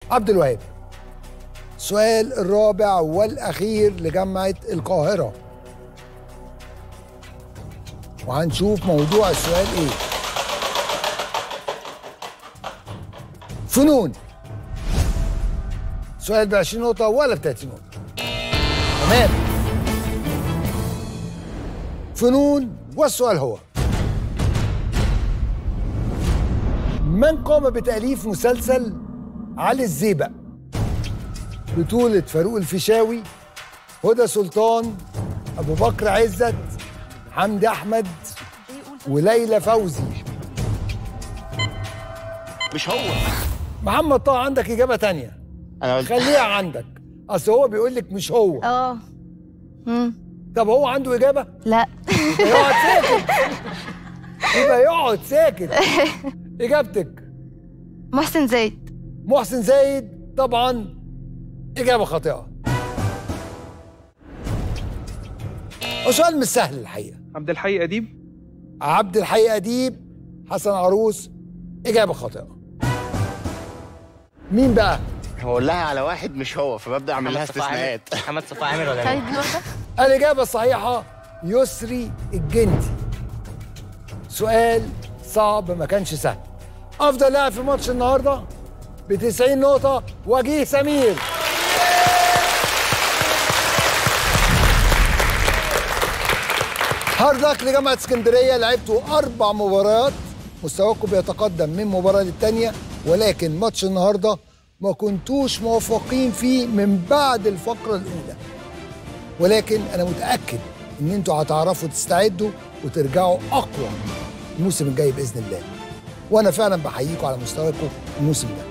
عبد الوهاب السؤال الرابع والأخير لجامعة القاهرة وهنشوف موضوع السؤال إيه فنون سؤال ب 20 نقطة ولا ب 30 نقطة تمام فنون والسؤال هو من قام بتأليف مسلسل علي الزيبق بطولة فاروق الفيشاوي هدى سلطان أبو بكر عزت حمدي أحمد وليلى فوزي مش هو محمد طه عندك إجابة تانية انا قلت خليها عندك أصل هو بيقول لك مش هو اه امم طب هو عنده إجابة؟ لا يبقى يقعد ساكت يبقى يقعد ساكت إجابتك محسن زايد محسن زايد طبعا إجابة خاطئة وسؤال مش سهل الحقيقة عبد الحي اديب عبد الحي أديب حسن عروس إجابة خاطئة مين بقى؟ هقول لها على واحد مش هو فببدا اعمل لها محمد صفاء عامر استثناءات محمد صفاء عامر ولا خالد مين؟ جوده الإجابة الصحيحة يسري الجندي سؤال صعب ما كانش سهل أفضل لاعب في ماتش النهاردة ب 90 نقطة وجيه سمير هارد لك لجامعة اسكندرية لعبتوا أربع مباريات مستواكم بيتقدم من مباراة للتانية ولكن ماتش النهاردة ما كنتوش موفقين فيه من بعد الفقرة الأولى ولكن انا متاكد ان انتوا هتعرفوا تستعدوا وترجعوا اقوى الموسم الجاي باذن الله وانا فعلا بحييكم على مستواكم الموسم ده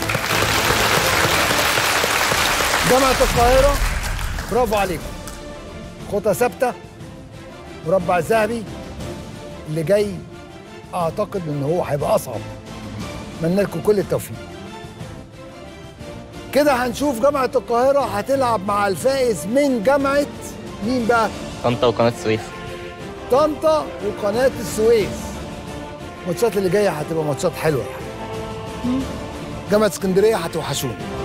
جامعه القاهره برافو عليكم خطى ثابته مربع ذهبي اللي جاي اعتقد ان هو هيبقى اصعب اتمنى لكم كل التوفيق كده هنشوف جامعه القاهره هتلعب مع الفائز من جامعه مين بقى طنطا وقناه السويس طنطا وقناه السويس الماتشات اللي جايه هتبقى ماتشات حلوه جامعه اسكندريه هتوحشونا